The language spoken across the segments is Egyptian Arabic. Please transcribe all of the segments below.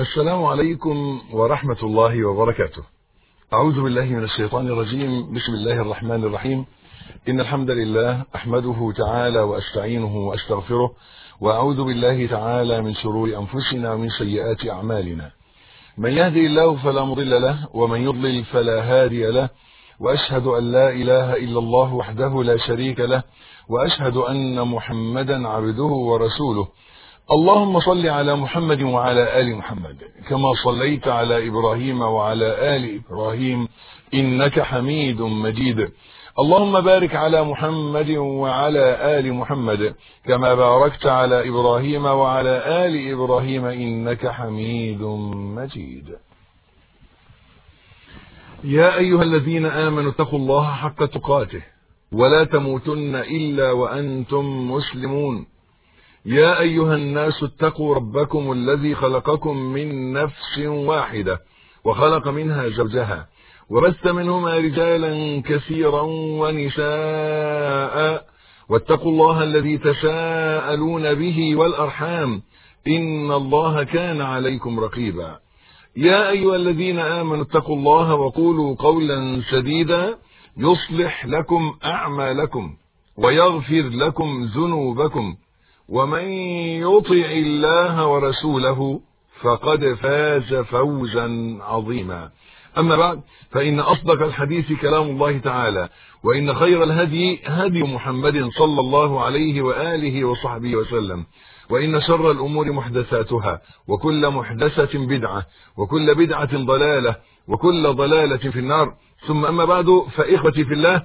السلام عليكم ورحمة الله وبركاته أعوذ بالله من الشيطان الرجيم بسم الله الرحمن الرحيم إن الحمد لله أحمده تعالى وأستعينه وأستغفره وأعوذ بالله تعالى من شرور أنفسنا ومن سيئات أعمالنا من يهدي الله فلا مضل له ومن يضلل فلا هادي له وأشهد أن لا إله إلا الله وحده لا شريك له وأشهد أن محمدا عبده ورسوله اللهم صل على محمد وعلى آل محمد كما صليت على إبراهيم وعلى آل إبراهيم إنك حميد مجيد اللهم بارك على محمد وعلى آل محمد كما باركت على إبراهيم وعلى آل إبراهيم إنك حميد مجيد يا أيها الذين آمنوا اتقوا الله حق تقاته ولا تموتن إلا وأنتم مسلمون يا أيها الناس اتقوا ربكم الذي خلقكم من نفس واحدة وخلق منها زوجها وبث منهما رجالا كثيرا ونساء واتقوا الله الذي تساءلون به والأرحام إن الله كان عليكم رقيبا يا أيها الذين آمنوا اتقوا الله وقولوا قولا سديدا يصلح لكم أعمالكم ويغفر لكم ذنوبكم ومن يطع الله ورسوله فقد فاز فوزا عظيما أما بعد فإن أصدق الحديث كلام الله تعالى وإن خير الهدي هدي محمد صلى الله عليه وآله وصحبه وسلم وإن شر الأمور محدثاتها وكل محدثة بدعة وكل بدعة ضلالة وكل ضلالة في النار ثم أما بعد فإخوتي في الله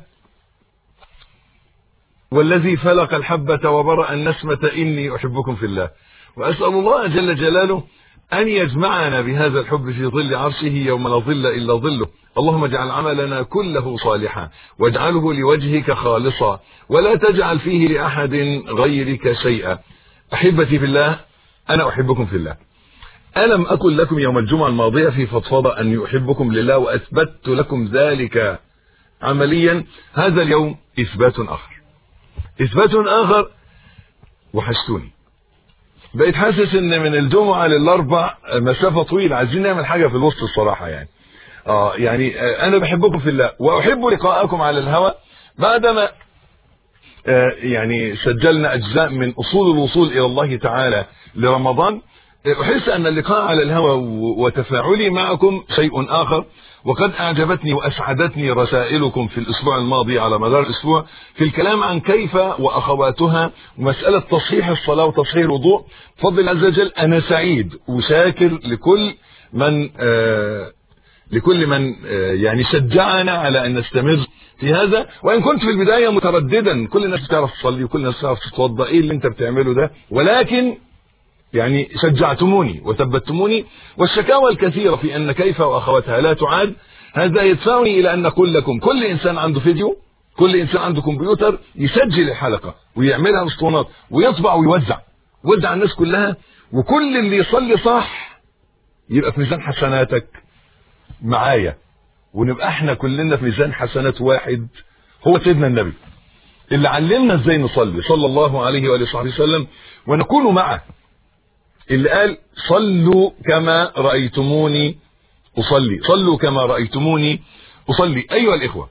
والذي فلق الحبة وبرأ النسمة إني أحبكم في الله وأسأل الله جل جلاله أن يجمعنا بهذا الحب في ظل عرشه يوم لا ظل إلا ظله اللهم اجعل عملنا كله صالحا واجعله لوجهك خالصا ولا تجعل فيه لأحد غيرك شيئا أحبتي في الله أنا أحبكم في الله ألم أكن لكم يوم الجمعة الماضية في فضفضة أن يحبكم لله وأثبتت لكم ذلك عمليا هذا اليوم إثبات آخر إثبات آخر وحشتوني بقيت حاسس ان من الجمعة للاربع مسافة طويلة عايزين نعمل حاجة في الوسط الصراحة يعني اه يعني آه انا بحبكم في الله واحب لقاءكم على الهواء بعدما آه يعني سجلنا اجزاء من اصول الوصول الى الله تعالى لرمضان احس ان اللقاء على الهواء وتفاعلي معكم شيء اخر وقد اعجبتني واسعدتني رسائلكم في الاسبوع الماضي على مدار الاسبوع في الكلام عن كيف واخواتها ومساله تصحيح الصلاه وتصحيح الوضوء بفضل الله عز وجل انا سعيد وشاكر لكل من آه لكل من آه يعني شجعنا على ان نستمر في هذا وان كنت في البدايه مترددا كل الناس بتعرف تصلي وكل الناس بتعرف تتوضا ايه اللي انت بتعمله ده ولكن يعني شجعتموني وثبتموني والشكاوى الكثيرة في أن كيف وأخواتها لا تعاد هذا يدفعني إلى أن نقول لكم كل إنسان عنده فيديو كل إنسان عنده كمبيوتر يسجل الحلقة ويعملها اسطوانات ويطبع ويوزع وزع الناس كلها وكل اللي يصلي صح يبقى في ميزان حسناتك معايا ونبقى احنا كلنا في ميزان حسنات واحد هو سيدنا النبي اللي علمنا ازاي نصلي صلى الله عليه وآله وصحبه وسلم ونكون معه اللي قال صلوا كما رأيتموني أصلي صلوا كما رأيتموني أصلي أيها الإخوة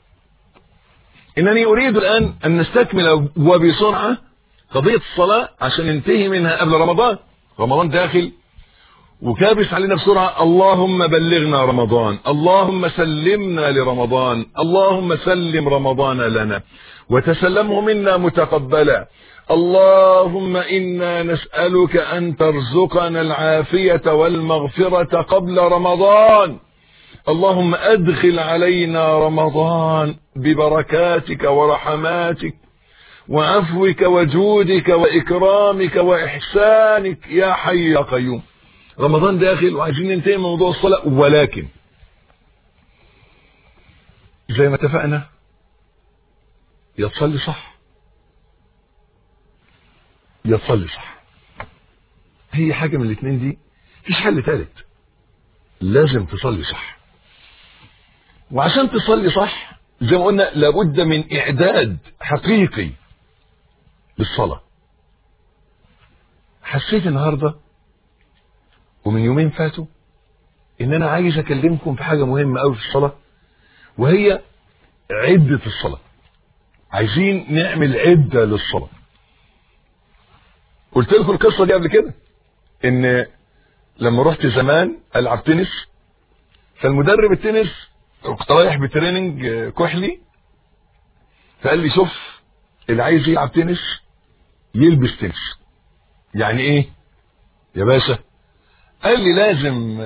إنني أريد الآن أن نستكمل وبسرعة قضية الصلاة عشان ننتهي منها قبل رمضان رمضان داخل وكابس علينا بسرعة اللهم بلغنا رمضان اللهم سلمنا لرمضان اللهم سلم رمضان لنا وتسلمه منا متقبلا اللهم إنا نسألك أن ترزقنا العافية والمغفرة قبل رمضان اللهم أدخل علينا رمضان ببركاتك ورحماتك وعفوك وجودك وإكرامك وإحسانك يا حي يا قيوم رمضان داخل وعايزين ننتهي من موضوع الصلاة ولكن زي ما اتفقنا يا تصلي صح يا تصلي صح هي حاجة من الاثنين دي مفيش حل ثالث لازم تصلي صح وعشان تصلي صح زي ما قلنا لابد من اعداد حقيقي للصلاة حسيت النهاردة ومن يومين فاتوا ان انا عايز اكلمكم في حاجه مهمه قوي في الصلاه وهي عده الصلاه عايزين نعمل عده للصلاه قلت لكم القصه دي قبل كده ان لما رحت زمان العب تنس فالمدرب التنس كنت رايح بتريننج كحلي فقال لي شوف اللي عايز يلعب تنس يلبس تنس يعني ايه يا باشا قال لي لازم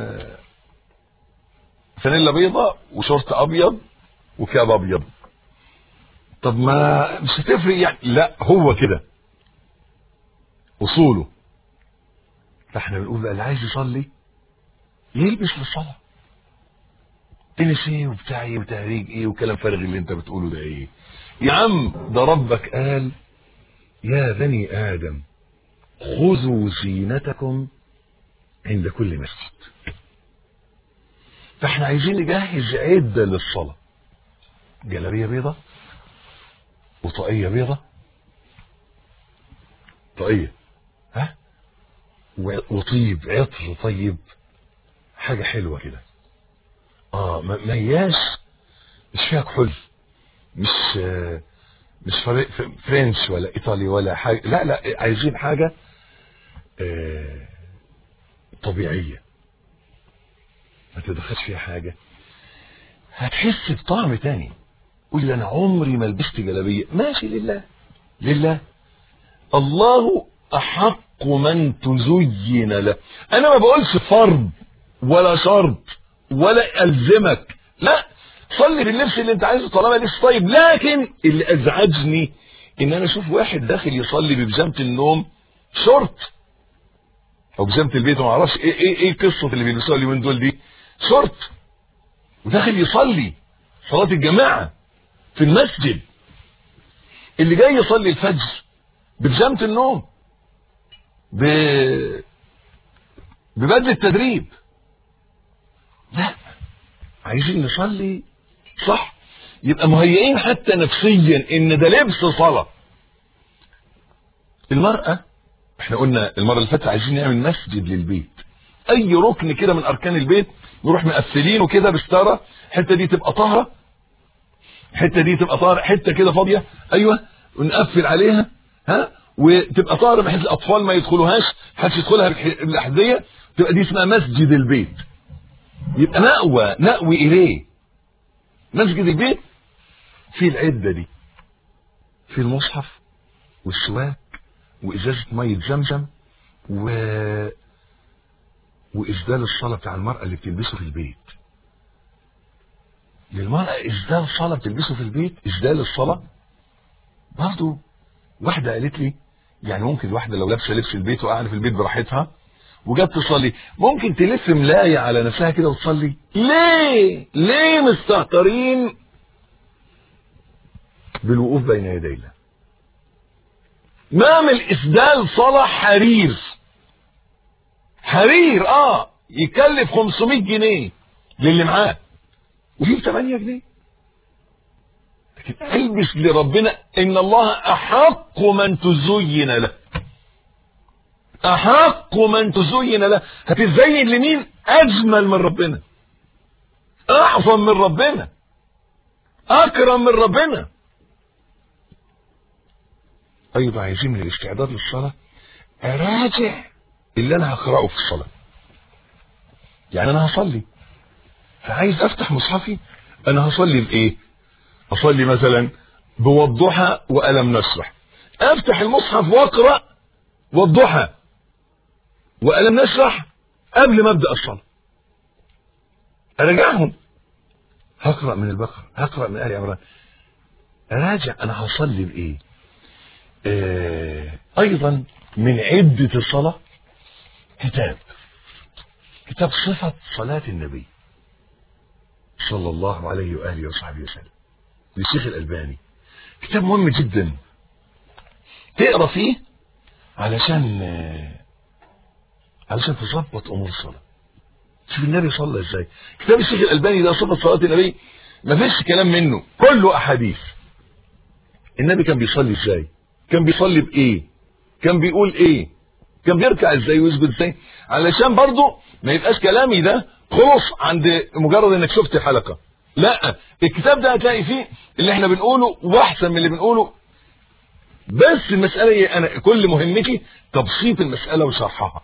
فانيلا بيضة وشورت ابيض وكاب ابيض طب ما مش هتفرق يعني لا هو كده اصوله فاحنا بنقول بقى اللي عايز يصلي يلبس للصلاه تنس ايه وبتاع ايه وتهريج ايه وكلام فارغ اللي انت بتقوله ده ايه يا عم ده ربك قال يا بني ادم خذوا زينتكم عند كل مسجد فاحنا عايزين نجهز عده للصلاه جلابيه بيضه وطاقيه بيضه طاقيه ها وطيب عطر طيب حاجه حلوه كده اه ما هياش مش فيها كحول مش آه مش فرنش ولا ايطالي ولا حاجه لا لا عايزين حاجه آه طبيعيه ما تدخلش فيها حاجه هتحس بطعم تاني قول لي انا عمري ما لبست جلابيه ماشي لله لله الله احق من تزين له انا ما بقولش فرض ولا شرط ولا الزمك لا صلي باللبس اللي انت عايزه طالما لبس طيب لكن اللي ازعجني ان انا اشوف واحد داخل يصلي ببيجامه النوم شورت او بيجامه البيت ما اعرفش ايه ايه ايه قصه اللي بيلبسوها اليومين دول دي شورت وداخل يصلي صلاه الجماعه في المسجد اللي جاي يصلي الفجر ببيجامه النوم ب ببدل التدريب لا عايزين نصلي صح يبقى مهيئين حتى نفسيا ان ده لبس صلاة المرأة احنا قلنا المرة اللي فاتت عايزين نعمل مسجد للبيت اي ركن كده من اركان البيت نروح مقفلينه كده بستاره الحته دي تبقى طاهره الحته دي تبقى طاهره حته كده فاضيه ايوه ونقفل عليها ها وتبقى طاهره بحيث الاطفال ما يدخلوهاش محدش يدخلها بالاحذيه تبقى دي اسمها مسجد البيت يبقى نأوى نأوي إليه مسجد البيت في العدة دي في المصحف والسواك وإزازة مية زمزم و وإسدال الصلاة بتاع المرأة اللي بتلبسه في البيت للمرأة إسدال صلاة بتلبسه في البيت إسدال الصلاة برضو واحدة قالت لي يعني ممكن واحدة لو لابسة لبس البيت وقاعدة في البيت براحتها وجت تصلي ممكن تلف ملاية على نفسها كده وتصلي ليه ليه مستهترين بالوقوف بين يدي الله نعمل اسدال صلاة حرير حرير اه يكلف 500 جنيه للي معاه وفيه 8 جنيه لكن البس لربنا ان الله احق من تزين له احق من تزين له هتزين لمين اجمل من ربنا اعظم من ربنا اكرم من ربنا ايضا عايزين من الاستعداد للصلاه اراجع اللي انا هقراه في الصلاه يعني انا هصلي فعايز افتح مصحفي انا هصلي بايه اصلي مثلا بوضحى والم نشرح افتح المصحف واقرا والضحى والم نشرح قبل ما ابدا الصلاه اراجعهم هقرا من البقره هقرا من ال عمران اراجع انا هصلي بايه آه ايضا من عده الصلاه كتاب كتاب صفه صلاه النبي صلى الله عليه واله وصحبه وسلم للشيخ الالباني كتاب مهم جدا تقرا فيه علشان علشان تظبط امور الصلاه شوف النبي صلى ازاي كتاب الشيخ الالباني ده صفه صلاه النبي ما فيش كلام منه كله احاديث النبي كان بيصلي ازاي كان بيصلي بايه كان بيقول ايه كان بيركع ازاي ويسجد ازاي علشان برضه ما يبقاش كلامي ده خلص عند مجرد انك شفت الحلقه لا الكتاب ده هتلاقي فيه اللي احنا بنقوله واحسن من اللي بنقوله بس المساله ايه انا كل مهمتي تبسيط المساله وشرحها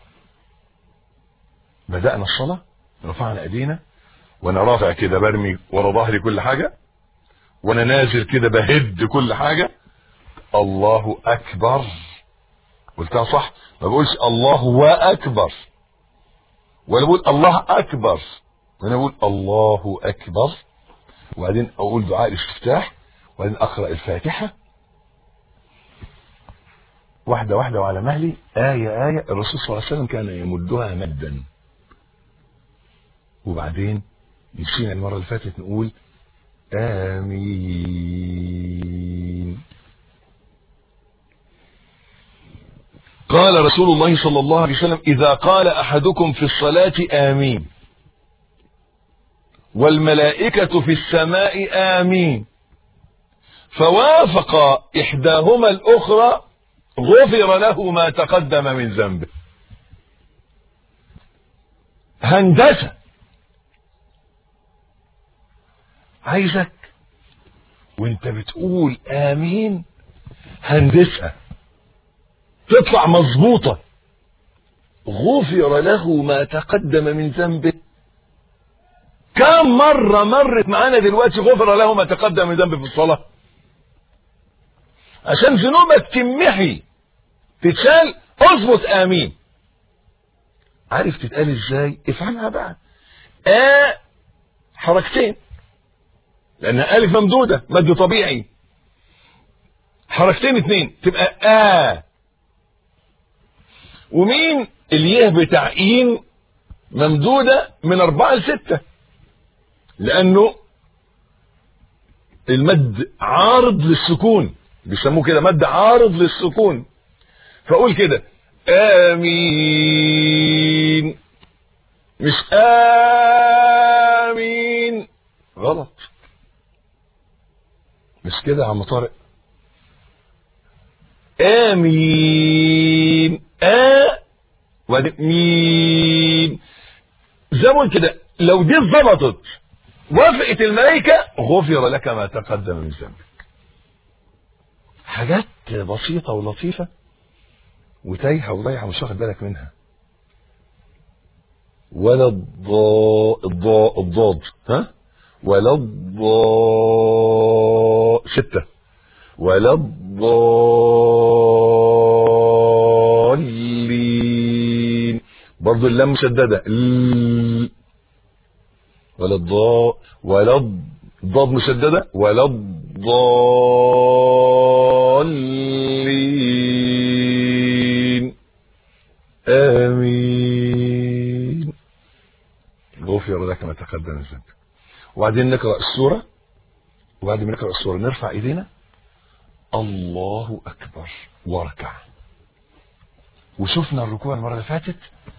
بدانا الصلاه رفعنا ايدينا وانا رافع كده برمي ورا ظهري كل حاجه وانا نازل كده بهد كل حاجه الله اكبر قلتها صح ما بقولش الله واكبر ولا بقول الله اكبر وانا بقول الله اكبر وبعدين اقول دعاء الاستفتاح وبعدين اقرا الفاتحه واحده واحده وعلى مهلي ايه ايه الرسول صلى الله عليه وسلم كان يمدها مدا وبعدين نسينا المره اللي فاتت نقول امين قال رسول الله صلى الله عليه وسلم اذا قال احدكم في الصلاه امين والملائكه في السماء امين فوافق احداهما الاخرى غفر له ما تقدم من ذنبه هندسه عايزك وانت بتقول امين هندسها تطلع مظبوطه غفر له ما تقدم من ذنبه كم مرة مرت معانا دلوقتي غفر له ما تقدم من ذنبه في الصلاة عشان ذنوبك تمحي تتشال اظبط امين عارف تتقال ازاي افهمها بقى آ حركتين لانها الف ممدودة مد طبيعي حركتين اتنين تبقى آ ومين اليه بتاع إين ممدودة من أربعة لستة لأنه المد عارض للسكون بيسموه كده مد عارض للسكون فأقول كده آمين مش آمين غلط مش كده يا عم طارق آمين آ وبعدين مين زي ما قلت كده لو دي اتظبطت وافقت الملائكة غفر لك ما تقدم من ذنبك حاجات بسيطة ولطيفة وتايهة وضايعة مش واخد بالك منها ولا الضاء الضاء الضاد ها ولا الضاء ستة ولا الضالين برضو اللام مشددة ال ولا الضاء ولا الضاد مشددة ولا الضالين آمين غفر لك ما تقدم من ذنبك وبعدين نقرأ السورة وبعد ما نقرأ السورة نرفع ايدينا الله أكبر واركع وشفنا الركوع المرة اللي فاتت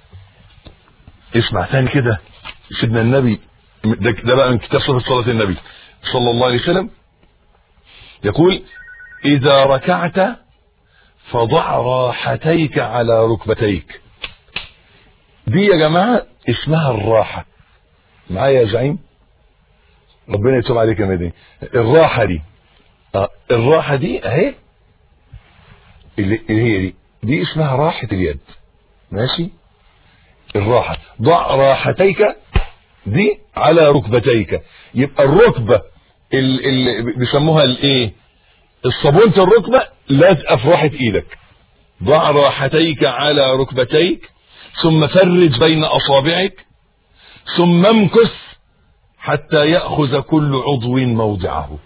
اسمع تاني كده سيدنا النبي ده, ده بقى من كتاب صفة صلاة النبي صلى الله عليه وسلم يقول إذا ركعت فضع راحتيك على ركبتيك دي يا جماعة اسمها الراحة معايا يا زعيم ربنا يتوب عليك يا مدني الراحة دي آه الراحة دي اهي اللي اللي هي دي دي اسمها راحة اليد ماشي الراحة ضع راحتيك دي على ركبتيك يبقى الركبة اللي بيسموها الايه الصابونة الركبة لازقة في راحة ايدك ضع راحتيك على ركبتيك ثم فرج بين اصابعك ثم امكث حتى يأخذ كل عضو موضعه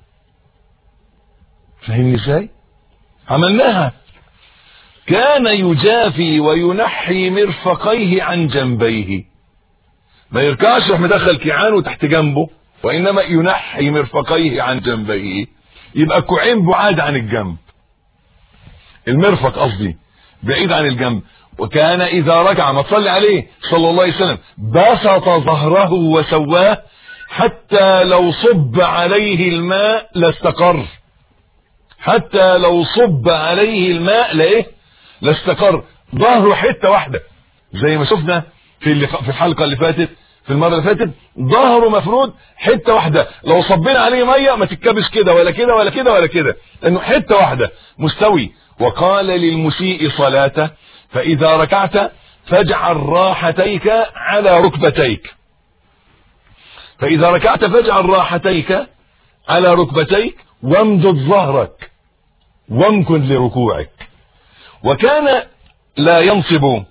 فهمني ازاي عملناها كان يجافي وينحي مرفقيه عن جنبيه ما يركعش راح مدخل كيعانه تحت جنبه وانما ينحي مرفقيه عن جنبيه يبقى كوعين بعاد عن الجنب المرفق قصدي بعيد عن الجنب وكان اذا ركع ما تصلي عليه صلى الله عليه وسلم بسط ظهره وسواه حتى لو صب عليه الماء لاستقر حتى لو صب عليه الماء لايه لاستقر ظهره حته واحده زي ما شفنا في اللي في الحلقه اللي فاتت في المره اللي فاتت ظهره مفرود حته واحده لو صبينا عليه ميه ما تتكبش كده ولا كده ولا كده ولا كده لانه حته واحده مستوي وقال للمسيء صلاته فاذا ركعت فاجعل راحتيك على ركبتيك فاذا ركعت فاجعل راحتيك على ركبتيك وامدد ظهرك وامكن لركوعك وكان لا ينصب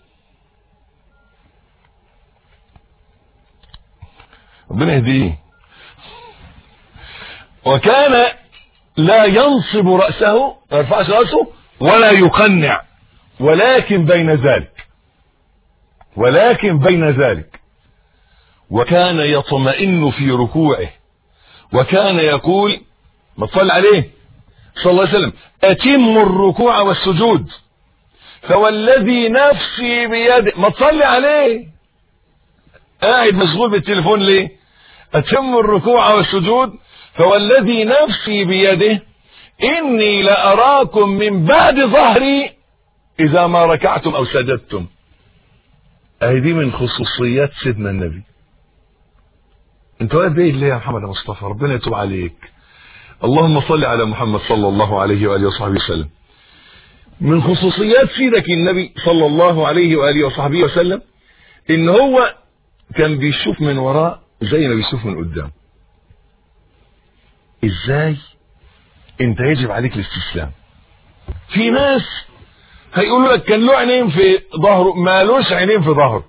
ربنا يهديه وكان لا ينصب رأسه ما يرفعش رأسه ولا يقنع ولكن بين ذلك ولكن بين ذلك وكان يطمئن في ركوعه وكان يقول ما تصلي عليه صلى الله عليه وسلم أتم الركوع والسجود فوالذي نفسي بيده ما تصلي عليه قاعد مشغول بالتليفون ليه أتم الركوع والسجود فوالذي نفسي بيده إني لأراكم من بعد ظهري إذا ما ركعتم أو سجدتم أهي دي من خصوصيات سيدنا النبي انت واقف بعيد ليه يا محمد يا مصطفى ربنا يتوب عليك اللهم صل على محمد صلى الله عليه وآله وصحبه وسلم من خصوصيات سيدك النبي صلى الله عليه وآله وصحبه وسلم ان هو كان بيشوف من وراء زي ما بيشوف من قدام ازاي انت يجب عليك الاستسلام في ناس هيقولوا لك كان له عينين في ظهره مالوش عينين في ظهره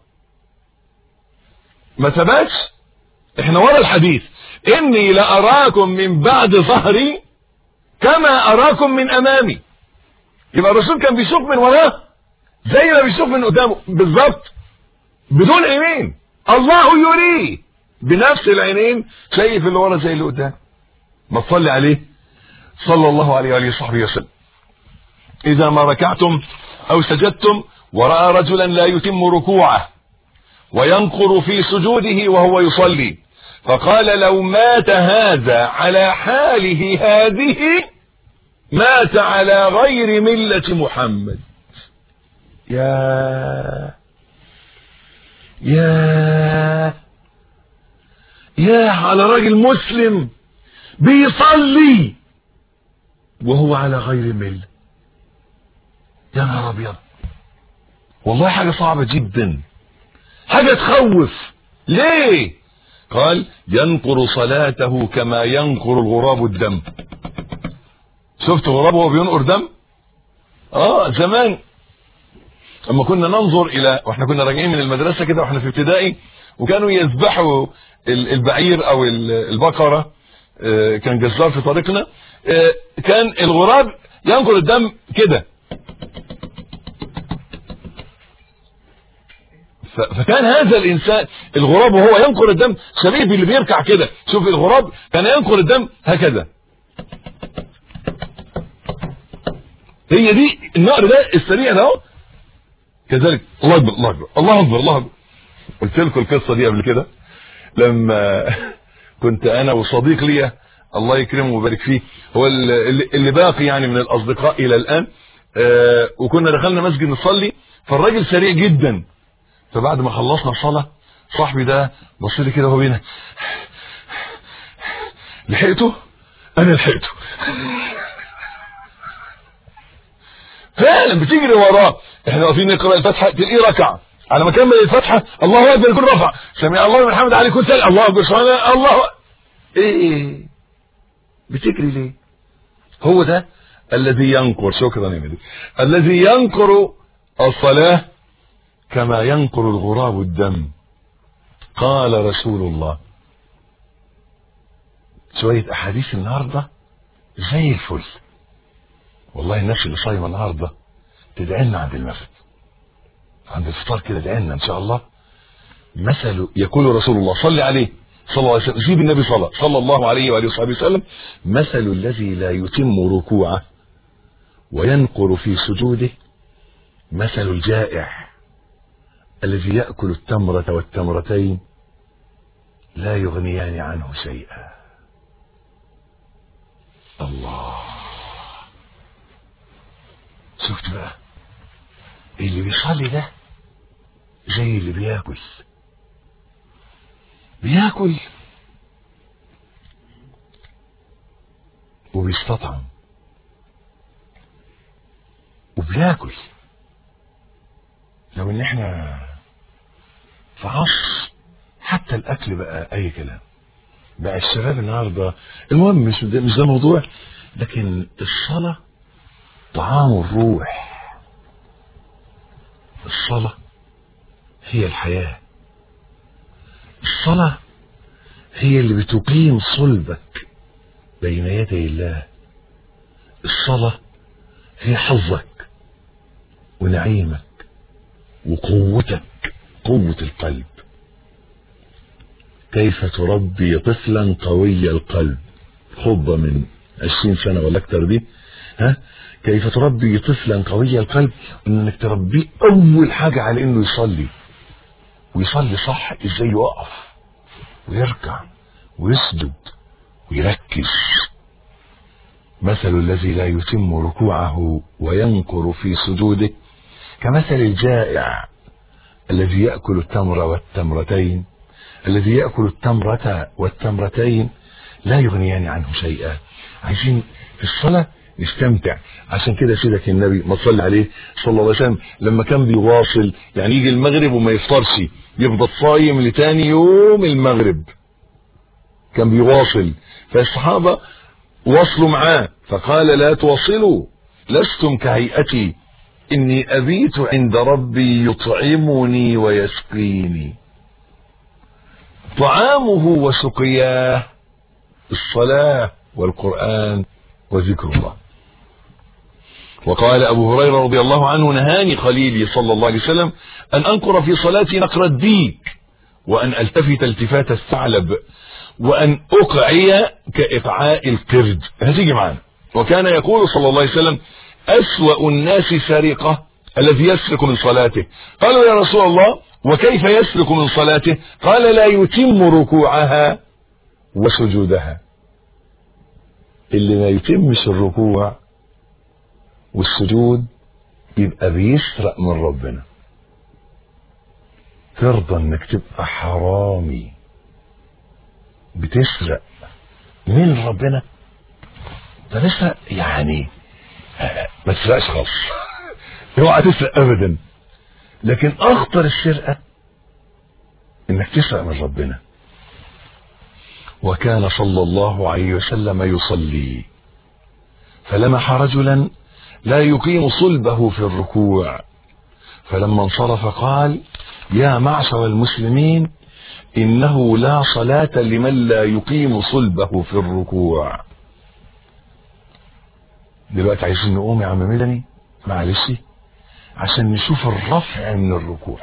ما ثبتش احنا ورا الحديث اني لاراكم من بعد ظهري كما اراكم من امامي يبقى الرسول كان بيشوف من وراه زي ما بيشوف من قدامه بالظبط بدون عينين الله يريه بنفس العينين شايف اللي ورا زي اللي قدام ما تصلي عليه صلى الله عليه وآله وصحبه وسلم إذا ما ركعتم أو سجدتم ورأى رجلا لا يتم ركوعه وينقر في سجوده وهو يصلي فقال لو مات هذا على حاله هذه مات على غير ملة محمد يا يا يا على راجل مسلم بيصلي وهو على غير ملة يا نهار ابيض والله حاجة صعبة جدا حاجة تخوف ليه قال ينقر صلاته كما ينقر الغراب الدم شفت غراب وهو بينقر دم اه زمان لما كنا ننظر الى واحنا كنا راجعين من المدرسة كده واحنا في ابتدائي وكانوا يذبحوا البعير او البقرة كان جزار في طريقنا كان الغراب ينقر الدم كده فكان هذا الانسان الغراب وهو ينقر الدم شبيه باللي بيركع كده شوف الغراب كان ينقر الدم هكذا هي دي النقر ده السريع ده كذلك الله اكبر الله اكبر الله اكبر الله اكبر قلت لكم القصه دي قبل كده لما كنت انا وصديق ليا الله يكرمه ويبارك فيه هو اللي باقي يعني من الاصدقاء الى الان آه وكنا دخلنا مسجد نصلي فالراجل سريع جدا فبعد ما خلصنا الصلاه صاحبي ده بص لي كده وهو بينا لحقته انا لحقته فعلا بتجري وراه احنا واقفين نقرا الفاتحه تلاقيه ركع على ما كمل الفاتحه الله اكبر يكون رفع سمع الله من حمد عليه يكون سال الله اكبر سبحان الله ايه بتجري ليه هو ده الذي ينقر شكرا يا مدي الذي ينقر الصلاه كما ينقر الغراب الدم قال رسول الله شويه احاديث النهارده زي الفل والله الناس اللي صايمه النهارده تدعي لنا عند المغرب عند الفطار كده ادعي لنا ان شاء الله مثل يقول رسول الله صلي عليه صلى الله عليه وسلم جيب النبي صلى صلى الله عليه واله وصحبه وسلم مثل الذي لا يتم ركوعه وينقر في سجوده مثل الجائع الذي ياكل التمره والتمرتين لا يغنيان عنه شيئا الله شفت بقى اللي بيصلي ده زي اللي بياكل بياكل وبيستطعم وبياكل لو ان احنا في عصر حتى الاكل بقى اي كلام بقى الشباب النهارده المهم مش ده مش ده الموضوع لكن الصلاه طعام الروح الصلاه هي الحياه الصلاه هي اللي بتقيم صلبك بين يدي الله الصلاه هي حظك ونعيمك وقوتك قوه القلب كيف تربي طفلا قوي القلب خطبة من عشرين سنة ولا أكتر دي ها كيف تربي طفلا قوي القلب انك تربيه اول حاجة على انه يصلي ويصلي صح ازاي يقف ويركع ويسجد ويركز مثل الذي لا يتم ركوعه وينكر في سجوده كمثل الجائع الذي يأكل التمر والتمرتين الذي يأكل التمرة والتمرتين لا يغنيان عنه شيئا عايزين في الصلاة نستمتع عشان كده سيدك النبي ما تصلي عليه صلى الله عليه وسلم لما كان بيواصل يعني يجي المغرب وما يفطرش يفضل صايم لتاني يوم المغرب كان بيواصل فالصحابة واصلوا معاه فقال لا تواصلوا لستم كهيئتي إني أبيت عند ربي يطعمني ويسقيني طعامه وسقياه الصلاة والقرآن وذكر الله وقال أبو هريرة رضي الله عنه نهاني خليلي صلى الله عليه وسلم أن أنقر في صلاتي نقر الديك وأن ألتفت التفات الثعلب وأن أقعي كإقعاء القرد هتيجي معانا وكان يقول صلى الله عليه وسلم أسوأ الناس سرقة الذي يسرق من صلاته قالوا يا رسول الله وكيف يسرق من صلاته قال لا يتم ركوعها وسجودها اللي ما يتمش الركوع والسجود يبقى بيسرق من ربنا ترضى انك تبقى حرامي بتسرق من ربنا ده لسه يعني ما تسرقش خالص اوعى تسرق ابدا لكن اخطر السرقه انك تسرق من ربنا وكان صلى الله عليه وسلم يصلي فلمح رجلا لا يقيم صلبه في الركوع فلما انصرف قال يا معشر المسلمين انه لا صلاة لمن لا يقيم صلبه في الركوع دلوقتي عايزين نقوم يا عم مدني معلش عشان نشوف الرفع من الركوع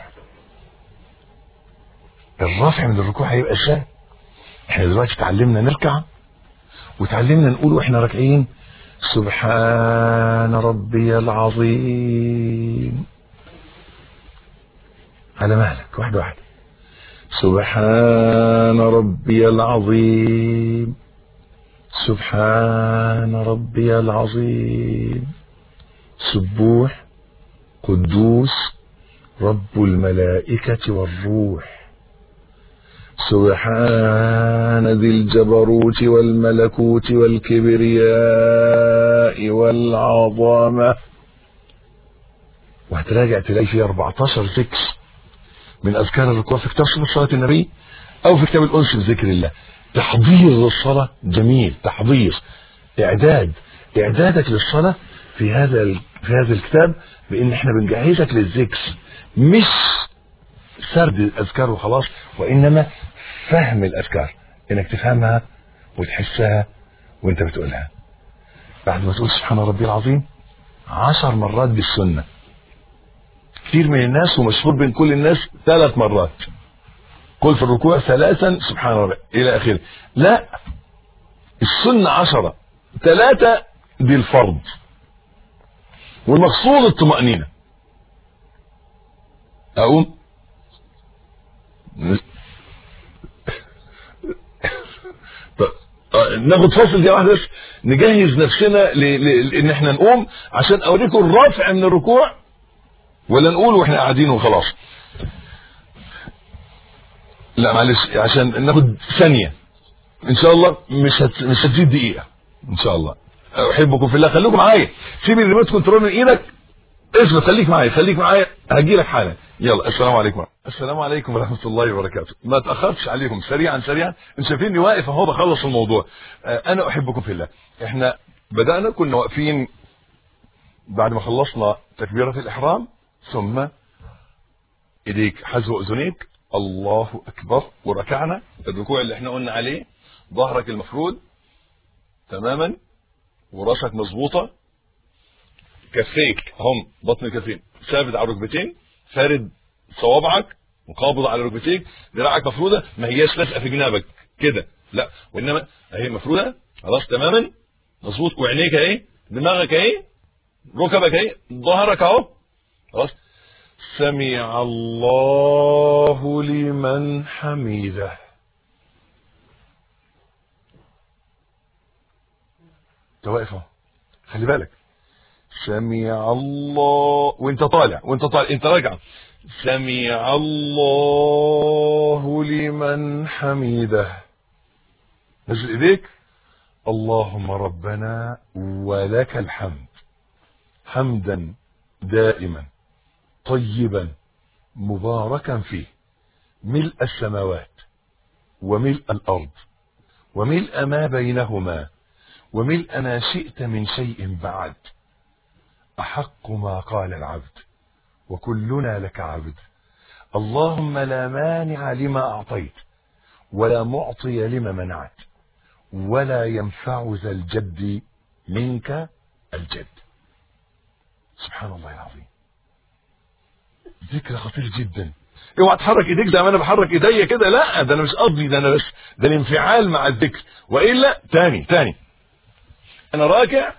الرفع من الركوع هيبقى ازاي احنا دلوقتي اتعلمنا نركع وتعلمنا نقول واحنا راكعين سبحان ربي العظيم على مهلك واحدة واحدة سبحان ربي العظيم سبحان ربي العظيم سبوح قدوس رب الملائكة والروح سبحان ذي الجبروت والملكوت والكبرياء والعظمة وهتراجع تلاقي فيه 14 ذكر من أذكار الركوع في كتاب صفة صلاة النبي أو في كتاب الأنس بذكر الله تحضير للصلاة جميل تحضير إعداد إعدادك للصلاة في هذا في هذا الكتاب بإن إحنا بنجهزك للذكر مش سرد الأذكار وخلاص وإنما فهم الأذكار إنك تفهمها وتحسها وإنت بتقولها بعد ما تقول سبحان ربي العظيم عشر مرات بالسنة كثير من الناس ومشهور بين كل الناس ثلاث مرات قل في الركوع ثلاثا سبحان ربي إلى آخره لا السنة عشرة ثلاثة دي الفرض والمقصود الطمأنينة أقوم ناخد فاصل دي واحده بس نجهز نفسنا ل... ل... ان احنا نقوم عشان اوريكم الرفع من الركوع ولا نقول واحنا قاعدين وخلاص لا معلش عشان ناخد ثانيه ان شاء الله مش هت... مش هتزيد دقيقه ان شاء الله احبكم في الله خليكم معايا سيب الريموت كنترول من ايدك اثبت خليك معايا خليك معايا هجي لك حالا يلا السلام عليكم السلام عليكم ورحمه الله وبركاته ما تاخرتش عليكم سريعا سريعا انتوا شايفيني واقف اهو بخلص الموضوع آه، انا احبكم في الله احنا بدانا كنا واقفين بعد ما خلصنا تكبيره الاحرام ثم ايديك حذو اذنيك الله اكبر وركعنا الركوع اللي احنا قلنا عليه ظهرك المفروض تماما وراسك مظبوطه كفيك هم بطن الكفين ثابت على الركبتين فارد صوابعك وقابض على ركبتيك ذراعك مفروده ما هياش لازقه في جنابك كده لا وانما اهي مفروده خلاص تماما مظبوط وعينيك اهي دماغك اهي ركبك اهي ظهرك اهو خلاص سمع الله لمن حميده انت واقف اهو خلي بالك سمع الله وانت طالع وانت طالع انت راجع سمع الله لمن حميده نزل ايديك اللهم ربنا ولك الحمد حمدا دائما طيبا مباركا فيه ملء السماوات وملء الارض وملء ما بينهما وملء ما شئت من شيء بعد احق ما قال العبد وكلنا لك عبد اللهم لا مانع لما اعطيت ولا معطي لما منعت ولا ينفع ذا الجد منك الجد سبحان الله العظيم ذكر خطير جدا اوعى تحرك ايديك زي ما انا بحرك ايديا كده لا ده انا مش قصدي ده انا بس ده الانفعال مع الذكر والا تاني تاني انا راكع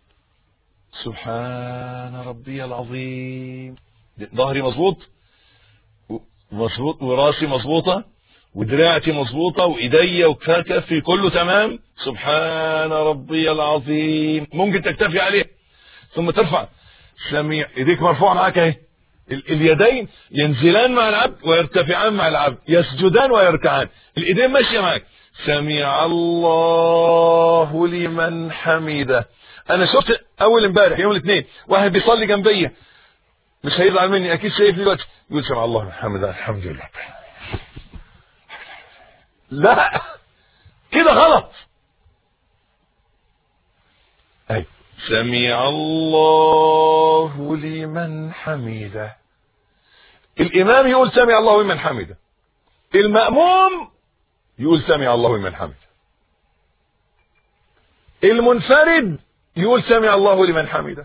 سبحان ربي العظيم ظهري مظبوط مظبوط وراسي مظبوطه ودراعتي مظبوطه وايديا وكفي كله تمام سبحان ربي العظيم ممكن تكتفي عليه ثم ترفع سميع ايديك مرفوعه معاك اهي ال- اليدين ينزلان مع العبد ويرتفعان مع العبد يسجدان ويركعان الايدين ماشيه معاك سمع الله لمن حمده انا شفت اول امبارح يوم الاثنين واحد بيصلي جنبي مش هيزعل مني اكيد شايفني دلوقتي يقول سمع الله لمن حمده الحمد لله لا كده غلط اي سمع الله لمن حمده الامام يقول سمع الله لمن حمده المأموم يقول سمع الله لمن حمده المنفرد يقول سمع الله لمن حمده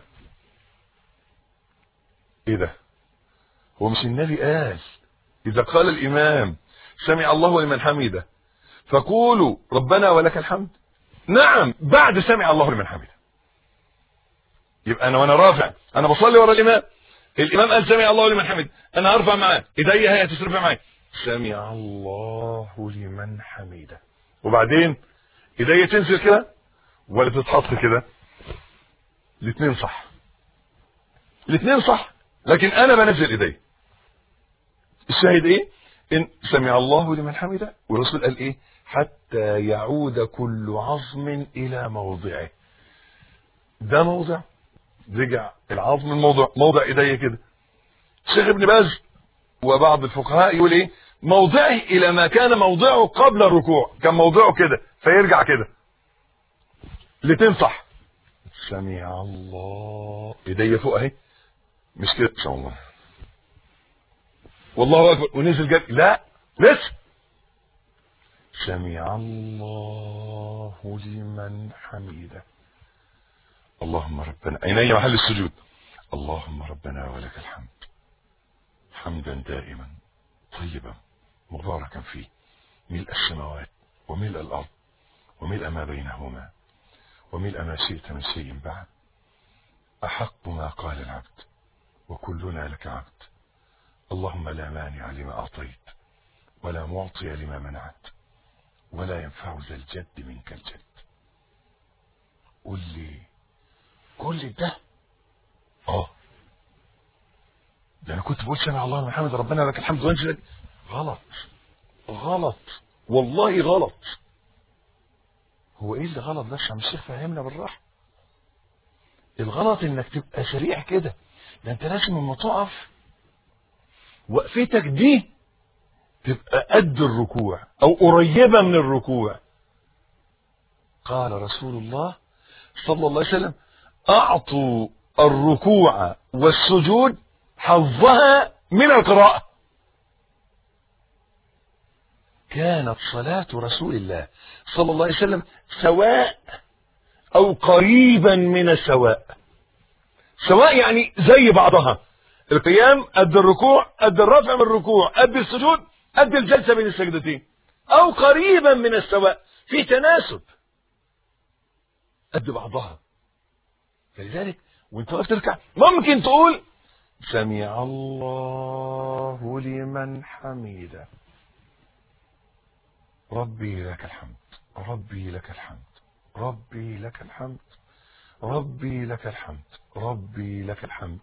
ايه ده هو مش النبي قال اذا قال الامام سمع الله لمن حمده فقولوا ربنا ولك الحمد نعم بعد سمع الله لمن حمده يبقى انا وانا رافع انا بصلي ورا الامام الامام قال سمع الله لمن حمده انا هرفع معاه ايديا هي هتترفع معايا سمع الله لمن حمده وبعدين ايديا تنزل كده ولا تتحط كده الاثنين صح الاثنين صح لكن انا بنزل ايدي الشاهد ايه ان سمع الله لمن حمده والرسول قال ايه حتى يعود كل عظم الى موضعه ده موضع رجع العظم من موضع موضع ايديا كده شيخ ابن باز وبعض الفقهاء يقول ايه موضعه الى ما كان موضعه قبل الركوع كان موضعه كده فيرجع كده الاثنين صح سمع الله ايديا فوق اهي مش كده ان شاء الله والله اكبر ونزل جد لا لسه سمع الله لمن حمده اللهم ربنا عيني محل السجود اللهم ربنا ولك الحمد حمدا دائما طيبا مباركا فيه ملء السماوات وملء الارض وملء ما بينهما وملء ما شئت من شيء بعد احق ما قال العبد وكلنا لك عبد اللهم لا مانع لما اعطيت ولا معطي لما منعت ولا ينفع ذا الجد منك الجد قل لي كل ده اه ده انا كنت بقول سمع الله لمن حمد ربنا لك الحمد وانزل غلط غلط والله غلط هو ايه اللي غلط ده عشان الشيخ فهمنا بالراحه الغلط انك تبقى سريع كده ده انت لازم لما تقف وقفتك دي تبقى قد الركوع او قريبه من الركوع قال رسول الله صلى الله عليه وسلم اعطوا الركوع والسجود حظها من القراءه كانت صلاة رسول الله صلى الله عليه وسلم سواء أو قريبا من السواء سواء يعني زي بعضها القيام قد الركوع قد الرفع من الركوع قد السجود قد الجلسة بين السجدتين أو قريبا من السواء في تناسب قد بعضها فلذلك وانت واقف تركع ممكن تقول سمع الله لمن حمده ربي لك الحمد ربي لك الحمد ربي لك الحمد ربي لك الحمد ربي لك الحمد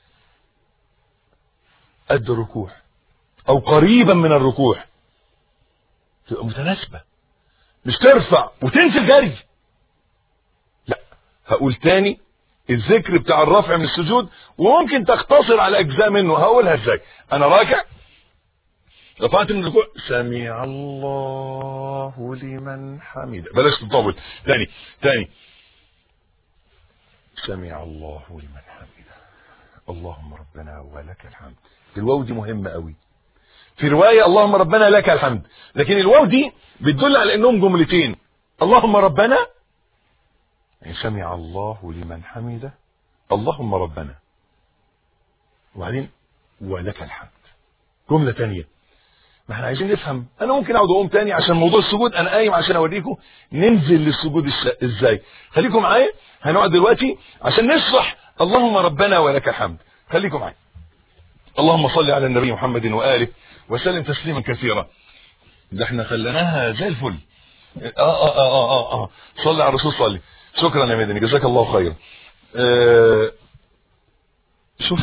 قد الركوع او قريبا من الركوع تبقى متناسبه مش ترفع وتنزل جري لا هقول تاني الذكر بتاع الرفع من السجود وممكن تقتصر على اجزاء منه هقولها ازاي انا راكع رفعت من الركوع سمع الله لمن حمده بلاش تطول تاني تاني سمع الله لمن حمده اللهم ربنا ولك الحمد الواو دي مهمة قوي في رواية اللهم ربنا لك الحمد لكن الواو دي بتدل على انهم جملتين اللهم ربنا يعني سمع الله لمن حمده اللهم ربنا وبعدين ولك الحمد جملة تانية ما احنا عايزين نفهم انا ممكن اقعد اقوم تاني عشان موضوع السجود انا قايم عشان اوريكم ننزل للسجود الس- ازاي خليكم معايا هنقعد دلوقتي عشان نشرح اللهم ربنا ولك الحمد خليكم معايا اللهم صل على النبي محمد واله وسلم تسليما كثيرا ده احنا خليناها زي الفل اه اه اه اه اه, آه. صلي على الرسول صلي شكرا يا مدني جزاك الله خيرا آه شوف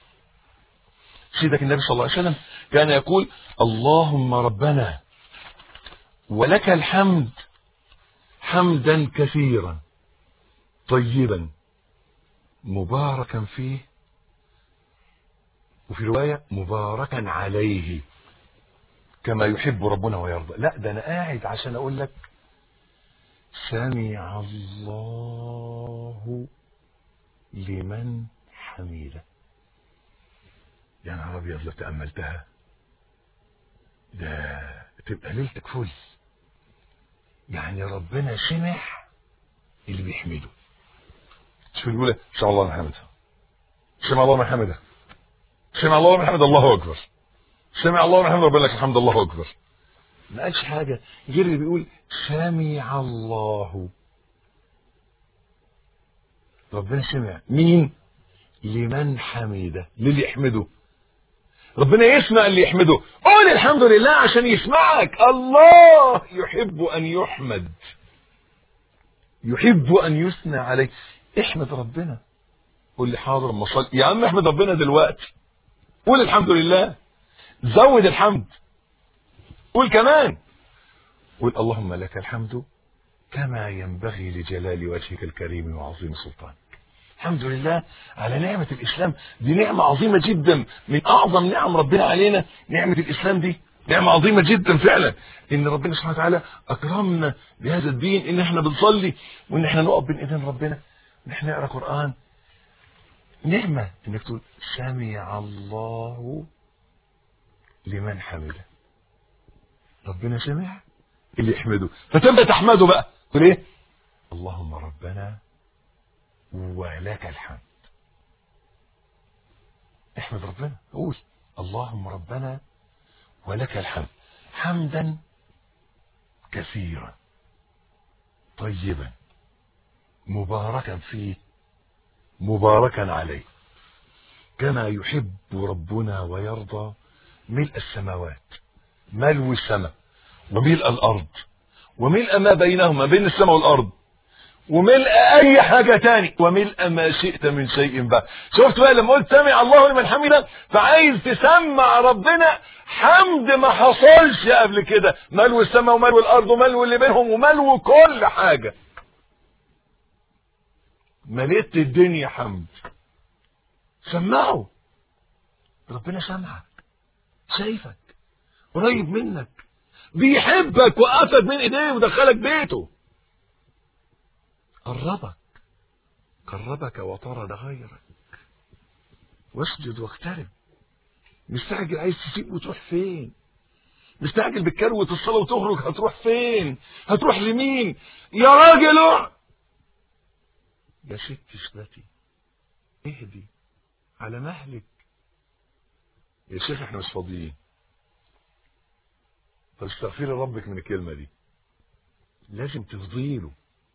سيدك النبي صلى الله عليه وسلم كان يقول اللهم ربنا ولك الحمد حمدا كثيرا طيبا مباركا فيه وفي رواية مباركا عليه كما يحب ربنا ويرضى لا ده انا قاعد عشان اقول لك سمع الله لمن حمده يا نهار ابيض لو تاملتها ده تبقى ليلتك فل يعني ربنا سمع اللي بيحمده شوف الاولى سمع الله من حمده سمع الله من حمده سمع الله من حمده الله اكبر سمع الله من حمده ربنا لك الحمد الله اكبر ما قالش حاجه غير اللي بيقول سمع الله ربنا سمع مين لمن حمده للي يحمده ربنا يسمع اللي يحمده قول الحمد لله عشان يسمعك الله يحب ان يحمد يحب ان يثنى عليه احمد ربنا قول لي حاضر اما صل يا عم احمد ربنا دلوقتي قول الحمد لله زود الحمد قول كمان قول اللهم لك الحمد كما ينبغي لجلال وجهك الكريم وعظيم سلطانك الحمد لله على نعمة الإسلام دي نعمة عظيمة جدا من أعظم نعم ربنا علينا نعمة الإسلام دي نعمة عظيمة جدا فعلا إن ربنا سبحانه وتعالى أكرمنا بهذا الدين إن إحنا بنصلي وإن إحنا نقف بين إيدين ربنا إن إحنا نقرأ قرآن نعمة إنك تقول سمع الله لمن حمده ربنا سمع اللي يحمده فتبدأ تحمده بقى تقول إيه اللهم ربنا ولك الحمد احمد ربنا قول اللهم ربنا ولك الحمد حمدا كثيرا طيبا مباركا فيه مباركا عليه كما يحب ربنا ويرضى ملء السماوات ملو السماء وملء الارض وملء ما بينهما بين السماء والارض وملء اي حاجة تاني وملء ما شئت من شيء بعد شفت بقى لما قلت سمع الله لمن حمده فعايز تسمع ربنا حمد ما حصلش قبل كده ملو السماء وملو الارض وملو اللي بينهم وملو كل حاجة مليت الدنيا حمد سمعه ربنا سامعك شايفك قريب منك بيحبك وقفك من ايديه ودخلك بيته قربك قربك وطرد غيرك واسجد واقترب مستعجل عايز تسيب وتروح فين مستعجل بالكروة الصلاة وتخرج هتروح فين هتروح لمين يا راجل اقعد. يا ست اشبتي اهدي على مهلك يا شيخ احنا مش فاضيين فاستغفري ربك من الكلمة دي لازم تفضيله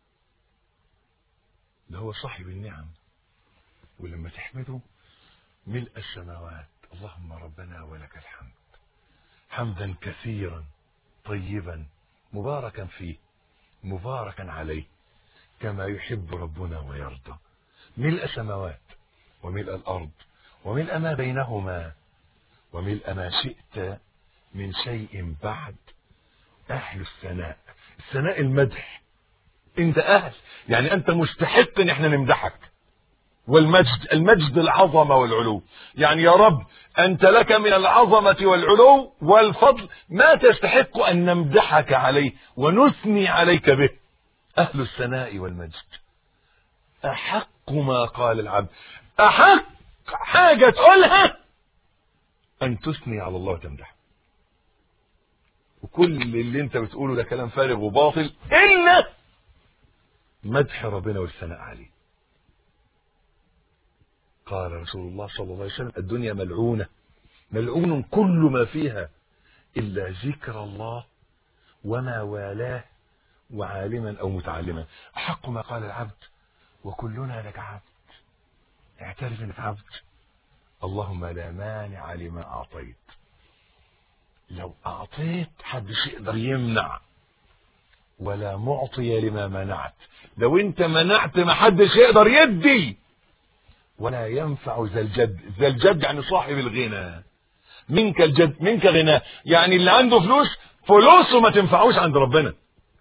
ده هو صاحب النعم ولما تحمده ملء السماوات اللهم ربنا ولك الحمد حمدا كثيرا طيبا مباركا فيه مباركا عليه كما يحب ربنا ويرضى ملء السماوات وملء الأرض وملء ما بينهما وملء ما شئت من شيء بعد أهل الثناء الثناء المدح انت أهل يعني أنت مستحق ان احنا نمدحك والمجد المجد العظمة والعلو يعني يا رب أنت لك من العظمة والعلو والفضل ما تستحق أن نمدحك عليه ونثني عليك به أهل الثناء والمجد أحق ما قال العبد أحق حاجة تقولها أن تثني على الله وتمدح وكل اللي انت بتقوله ده كلام فارغ وباطل إلا مدح ربنا والثناء عليه قال رسول الله صلى الله عليه وسلم الدنيا ملعونة ملعون كل ما فيها إلا ذكر الله وما والاه وعالما أو متعلما أحق ما قال العبد وكلنا لك عبد اعترف انك عبد اللهم لا مانع لما أعطيت لو أعطيت حدش يقدر يمنع ولا معطي لما منعت لو انت منعت ما حدش يقدر يدي ولا ينفع ذا الجد ذا الجد يعني صاحب الغنى منك الجد منك غنى يعني اللي عنده فلوس فلوسه ما تنفعوش عند ربنا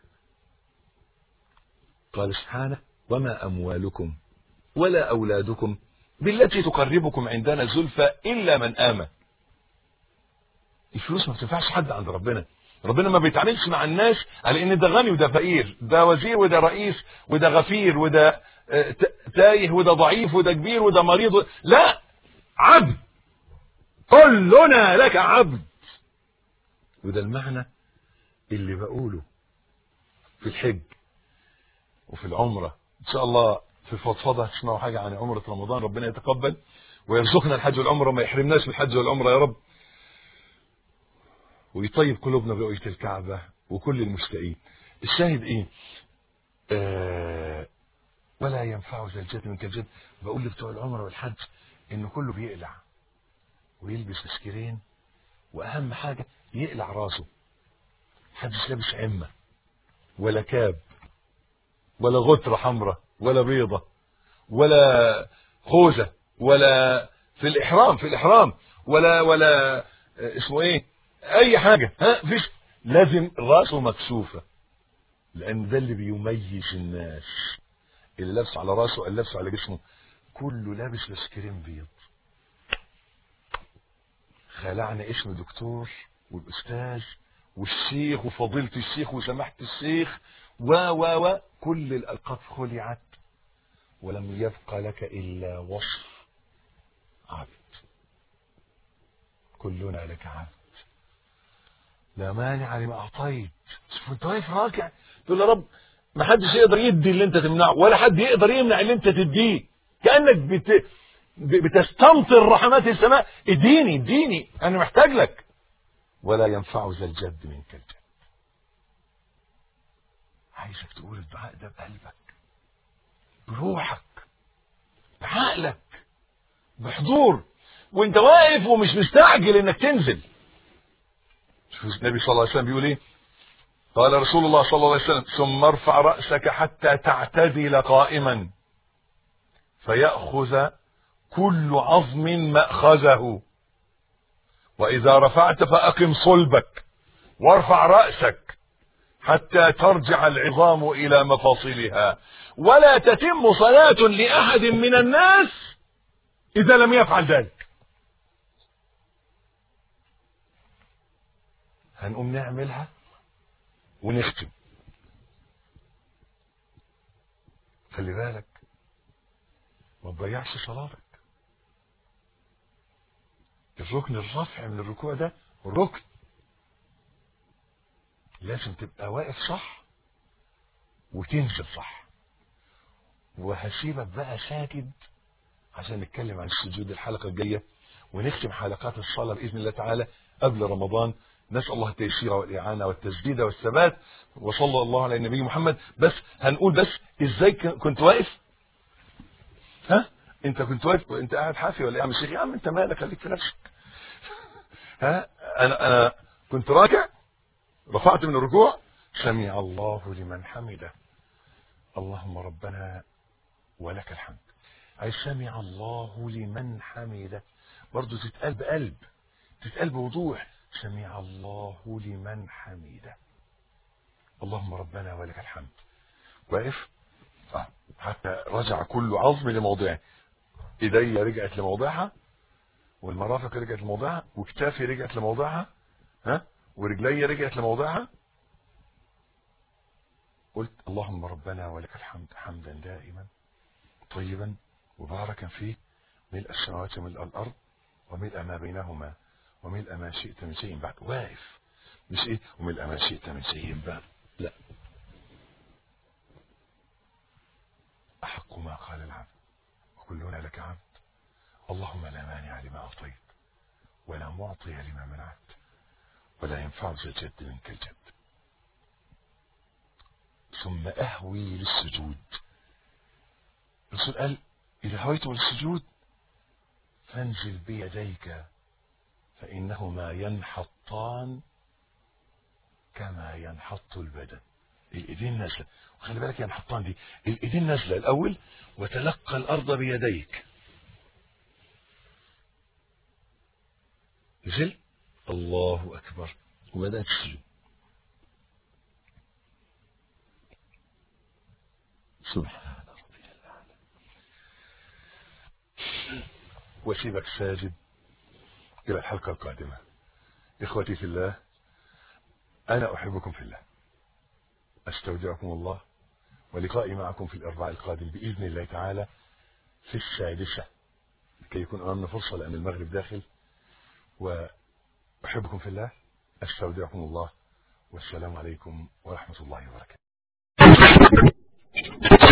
قال سبحانه وما أموالكم ولا أولادكم بالتي تقربكم عندنا زلفى إلا من آمن الفلوس ما بتنفعش حد عند ربنا ربنا ما بيتعاملش مع الناس على ان ده غني وده فقير ده وزير وده رئيس وده غفير وده تايه وده ضعيف وده كبير وده مريض لا عبد كلنا لك عبد وده المعنى اللي بقوله في الحج وفي العمرة ان شاء الله في الفضفضة تسمعوا حاجة عن عمرة رمضان ربنا يتقبل ويرزقنا الحج والعمرة ما يحرمناش من الحج والعمرة يا رب ويطيب قلوبنا برؤية الكعبة وكل المشتاقين الشاهد ايه آه ولا ينفع ذا الجد منك الجد بقول لبتوع العمرة والحج انه كله بيقلع ويلبس مسكرين واهم حاجة يقلع راسه محدش لابس عمة ولا كاب ولا غترة حمراء ولا بيضة ولا خوذة ولا في الإحرام في الإحرام ولا ولا اسمه ايه اي حاجة ها فيش لازم راسه مكشوفة لان ده اللي بيميز الناس اللي لابس على راسه اللي لابس على جسمه كله لابس بسكرين بيض خلعنا اسم دكتور والاستاذ والشيخ وفضيلة الشيخ وسماحة الشيخ و و و كل الالقاب خلعت ولم يبق لك الا وصف عبد كلنا لك عبد لا مانع لما اعطيت شوف انت واقف راكع تقول يا رب ما حدش يقدر يدي اللي انت تمنعه ولا حد يقدر يمنع اللي انت تديه كانك بت... بتستمطر رحمات السماء اديني اديني انا محتاج لك ولا ينفع ذا الجد منك الجد عايزك تقول الدعاء ده بقلبك بروحك بعقلك بحضور وانت واقف ومش مستعجل انك تنزل شوف النبي صلى الله عليه وسلم بيقول ايه قال رسول الله صلى الله عليه وسلم ثم ارفع رأسك حتى تعتدل قائما فيأخذ كل عظم مأخذه وإذا رفعت فأقم صلبك وارفع رأسك حتى ترجع العظام إلى مفاصلها ولا تتم صلاة لأحد من الناس إذا لم يفعل ذلك هنقوم نعملها ونختم خلي بالك ما تضيعش صلاتك الركن الرفع من الركوع ده ركن لازم تبقى واقف صح وتنزل صح وهسيبك بقى ساجد عشان نتكلم عن السجود الحلقة الجاية ونختم حلقات الصلاة بإذن الله تعالى قبل رمضان نسأل الله التيسير والإعانة والتسديد والثبات وصلى الله على النبي محمد بس هنقول بس ازاي كنت واقف ها انت كنت واقف انت قاعد حافي ولا ايه يا عم الشيخ يا عم انت مالك خليك في نفسك ها انا انا كنت راكع رفعت من الركوع سمع الله لمن حمده اللهم ربنا ولك الحمد أي سمع الله لمن حمده برضه تتقال بقلب تتقال بوضوح سمع الله لمن حمده اللهم ربنا ولك الحمد واقف آه. حتى رجع كل عظم لموضعه ايدي رجعت لموضعها والمرافق رجعت لموضعها وكتافي رجعت لموضعها ها ورجلي رجعت لموضعها قلت اللهم ربنا ولك الحمد حمدا دائما طيبا مباركا فيه ملء السماوات وملء الارض وملء ما بينهما وملء ما شئت من شيء بعد واقف مش ايه وملء ما شئت من شيء بعد لا احق ما قال العبد وكلنا لك عبد اللهم لا مانع لما اعطيت ولا معطي لما منعت ولا ينفع ذا الجد منك الجد ثم اهوي للسجود الرسول قال اذا هويت للسجود فانزل بيديك فانهما ينحطان كما ينحط البدن الايدين نازله وخلي بالك ينحطان دي الايدين نازله الاول وتلقى الارض بيديك نزل الله اكبر وبدات تسجد سبحان ربي الاعلى وسيبك ساجد الى الحلقه القادمه اخوتي في الله انا احبكم في الله استودعكم الله ولقائي معكم في الاربعاء القادم باذن الله تعالى في السادسه كي يكون امامنا فرصه لان المغرب داخل واحبكم في الله استودعكم الله والسلام عليكم ورحمه الله وبركاته